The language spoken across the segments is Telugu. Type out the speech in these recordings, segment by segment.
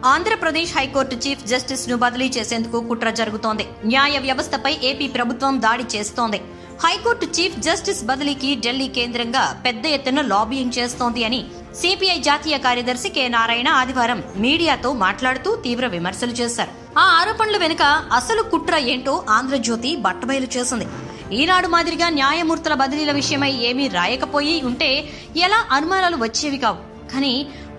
ఆంధ్రప్రదేశ్ హైకోర్టు చీఫ్ జస్టిస్ ను బదిలీ చేసేందుకు కుట్ర జరుగుతోంది న్యాయ వ్యవస్థపై ఏపీ ప్రభుత్వం దాడి చేస్తోంది హైకోర్టు చీఫ్ జస్టిస్ బదిలీకి ఢిల్లీ కేంద్రంగా పెద్ద ఎత్తున లాబియింగ్ చేస్తోంది అని సిపిఐ జాతీయ కార్యదర్శి కె నారాయణ ఆదివారం మీడియాతో మాట్లాడుతూ తీవ్ర విమర్శలు చేశారు ఆ ఆరోపణల వెనుక అసలు కుట్ర ఏంటో ఆంధ్రజ్యోతి బట్టబయలు చేసింది ఈనాడు మాదిరిగా న్యాయమూర్తుల బదిలీల విషయమై ఏమీ రాయకపోయి ఉంటే ఎలా అనుమానాలు వచ్చేవి కావు కానీ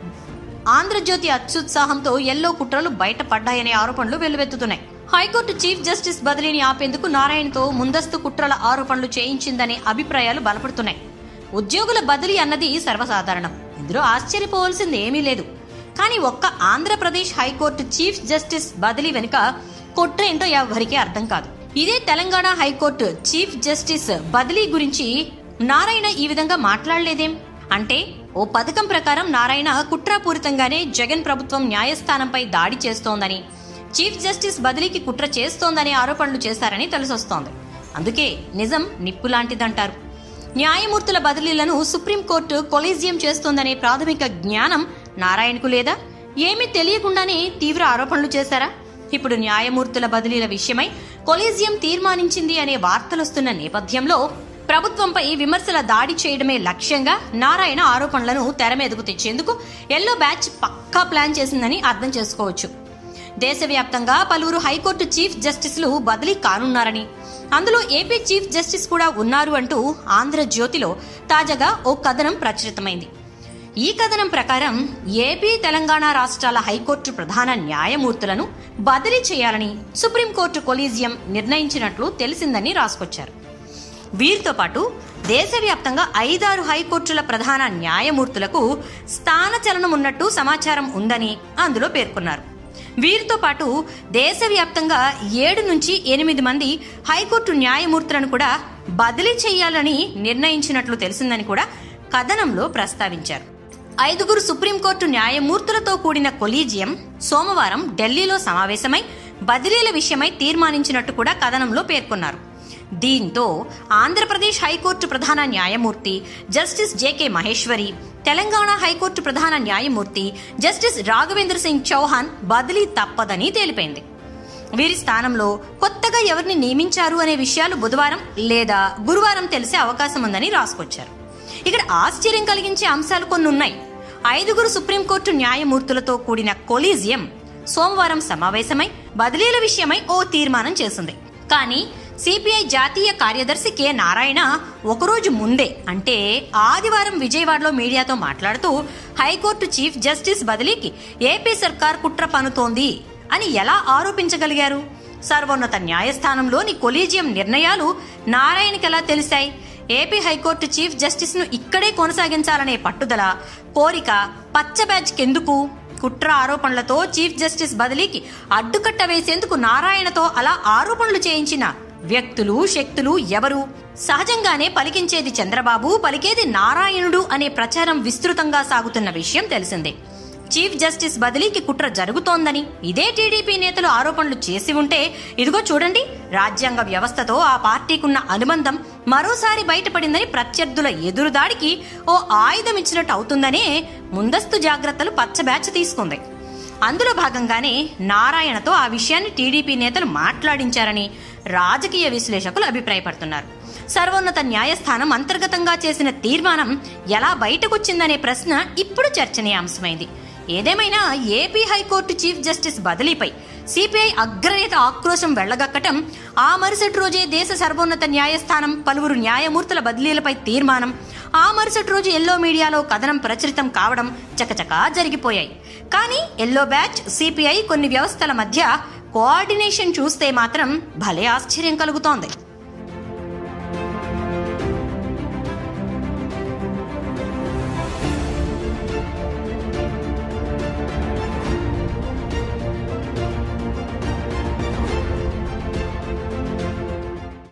ఆంధ్రజ్యోతి అత్యుత్సాహంతో ఎల్లో కుట్రలు బయటపడ్డాయనే ఆరోపణలు వెల్లువెత్తుతున్నాయి హైకోర్టు చీఫ్ జస్టిస్ బదిలీని ఆపేందుకు నారాయణతో ముందస్తు కుట్రల ఆరోపణలు చేయించిందనే అభిప్రాయాలు బలపడుతున్నాయి ఉద్యోగుల బదిలీ అన్నది సర్వసాధారణం ఇందులో ఆశ్చర్యపోవాల్సింది ఏమీ లేదు కానీ ఒక్క ఆంధ్రప్రదేశ్ హైకోర్టు చీఫ్ జస్టిస్ బదిలీ వెనుక కుట్ర ఏంటో ఎవరికీ అర్థం కాదు ఇదే తెలంగాణ హైకోర్టు చీఫ్ జస్టిస్ బదిలీ గురించి నారాయణ ఈ విధంగా మాట్లాడలేదేం అంటే ఓ పథకం ప్రకారం నారాయణ కుట్రాపూరితంగానే జగన్ ప్రభుత్వం న్యాయస్థానంపై దాడి చేస్తోందని చీఫ్ జస్టిస్ బదిలీకి కుట్ర చేస్తోందనే ఆరోపణలు చేశారని తెలిసొస్తోంది అందుకే నిజం నిప్పు లాంటిదంటారు న్యాయమూర్తుల బదిలీలను సుప్రీంకోర్టు కొలీజియం చేస్తోందనే ప్రాథమిక జ్ఞానం నారాయణకు లేదా ఏమీ తెలియకుండానే తీవ్ర ఆరోపణలు చేశారా ఇప్పుడు న్యాయమూర్తుల బదిలీల విషయమై కొలీజియం తీర్మానించింది అనే వార్తలొస్తున్న నేపథ్యంలో ప్రభుత్వంపై విమర్శల దాడి చేయడమే లక్ష్యంగా నారాయణ ఆరోపణలను తెర మీదకు తెచ్చేందుకు ఎల్లో బ్యాచ్ పక్కా ప్లాన్ చేసిందని అర్థం చేసుకోవచ్చు దేశవ్యాప్తంగా పలువురు హైకోర్టు చీఫ్ జస్టిస్లు బదిలీ కానున్నారని అందులో ఏపీ చీఫ్ జస్టిస్ కూడా ఉన్నారు అంటూ ఆంధ్రజ్యోతిలో తాజాగా ఓ కథనం ప్రచురితమైంది ఈ కథనం ప్రకారం ఏపీ తెలంగాణ రాష్ట్రాల హైకోర్టు ప్రధాన న్యాయమూర్తులను బదిలీ చేయాలని సుప్రీంకోర్టు కొలీజియం నిర్ణయించినట్లు తెలిసిందని రాసుకొచ్చారు వీరితో పాటు దేశవ్యాప్తంగా ఐదారు హైకోర్టుల ప్రధాన న్యాయమూర్తులకు స్థానచలనం ఉన్నట్టు సమాచారం ఉందని అందులో పేర్కొన్నారు వీరితో పాటు దేశవ్యాప్తంగా ఏడు నుంచి ఎనిమిది మంది హైకోర్టు న్యాయమూర్తులను కూడా బదిలీ చేయాలని నిర్ణయించినట్లు తెలిసిందని కూడా కథనంలో ప్రస్తావించారు ఐదుగురు సుప్రీంకోర్టు న్యాయమూర్తులతో కూడిన కొలీజియం సోమవారం ఢిల్లీలో సమావేశమై బదిలీల విషయమై తీర్మానించినట్టు కూడా కథనంలో పేర్కొన్నారు దీంతో ఆంధ్రప్రదేశ్ హైకోర్టు ప్రధాన న్యాయమూర్తి justice JK Maheshwari Telangana high court ప్రధాన న్యాయమూర్తి జస్టిస్ రాఘవేంద్ర సింగ్ చౌహాన్ బదిలీ తప్పదని తేలిపోయింది వీరి స్థానంలో కొత్తగా ఎవరిని నియమించారు అనే విషయాలు బుధవారం లేదా గురువారం తెలిసే అవకాశం ఉందని రాసుకొచ్చారు ఇక్కడ ఆశ్చర్యం కలిగించే అంశాలు కొన్ని ఉన్నాయి ఐదుగురు సుప్రీంకోర్టు న్యాయమూర్తులతో కూడిన కొలీజియం సోమవారం సమావేశమై బదిలీల విషయమై ఓ తీర్మానం చేసింది కానీ సిపిఐ జాతీయ కార్యదర్శి కె నారాయణ ఒకరోజు ముందే అంటే ఆదివారం విజయవాడలో మీడియాతో మాట్లాడుతూ హైకోర్టు చీఫ్ జస్టిస్ బదిలీకి ఏపీ సర్కార్ కుట్ర పనుతోంది అని ఎలా ఆరోపించగలిగారు సర్వోన్నత న్యాయస్థానంలోని కొలీజియం నిర్ణయాలు నారాయణకి ఎలా తెలిసాయి ఏపీ హైకోర్టు చీఫ్ జస్టిస్ ను ఇక్కడే కొనసాగించాలనే పట్టుదల కోరిక పచ్చ బ్యాచ్ కెందుకు కుట్ర ఆరోపణలతో చీఫ్ జస్టిస్ బదిలీకి అడ్డుకట్ట వేసేందుకు నారాయణతో అలా ఆరోపణలు చేయించిన వ్యక్తులు శక్తులు ఎవరు సహజంగానే పలికించేది చంద్రబాబు పలికేది నారాయణుడు అనే ప్రచారం విస్తృతంగా సాగుతున్న విషయం తెలిసిందే చీఫ్ జస్టిస్ బదిలీకి కుట్ర జరుగుతోందని ఇదే టీడీపీ నేతలు ఆరోపణలు చేసి ఉంటే ఇదిగో చూడండి రాజ్యాంగ వ్యవస్థతో ఆ పార్టీకున్న అనుబంధం మరోసారి బయటపడిందని ప్రత్యర్థుల ఎదురుదాడికి ఓ ఆయుధం ఇచ్చినట్టు అవుతుందనే ముందస్తు జాగ్రత్తలు పచ్చ బ్యాచ్ తీసుకుంది అందులో భాగంగానే నారాయణతో ఆ విషయాన్ని టీడీపీ నేతలు మాట్లాడించారని రాజకీయ విశ్లేషకులు అభిప్రాయపడుతున్నారు సర్వోన్నత న్యాయస్థానం అంతర్గతంగా చేసిన తీర్మానం ఎలా బయటకొచ్చిందనే ప్రశ్న ఇప్పుడు చర్చనీయాంశమైంది ఏదేమైనా ఏపీ హైకోర్టు చీఫ్ జస్టిస్ బదిలీపై సిపిఐ అగ్రనేత ఆక్రోశం వెళ్లగక్కటం ఆ మరుసటి రోజే దేశ సర్వోన్నత న్యాయస్థానం పలువురు న్యాయమూర్తుల బదిలీలపై తీర్మానం ఆ మరుసటి రోజు ఎల్లో మీడియాలో కథనం ప్రచురితం కావడం చకచకా జరిగిపోయాయి కానీ ఎల్లో బ్యాచ్ సిపిఐ కొన్ని వ్యవస్థల మధ్య కోఆర్డినేషన్ చూస్తే మాత్రం భలే ఆశ్చర్యం కలుగుతోంది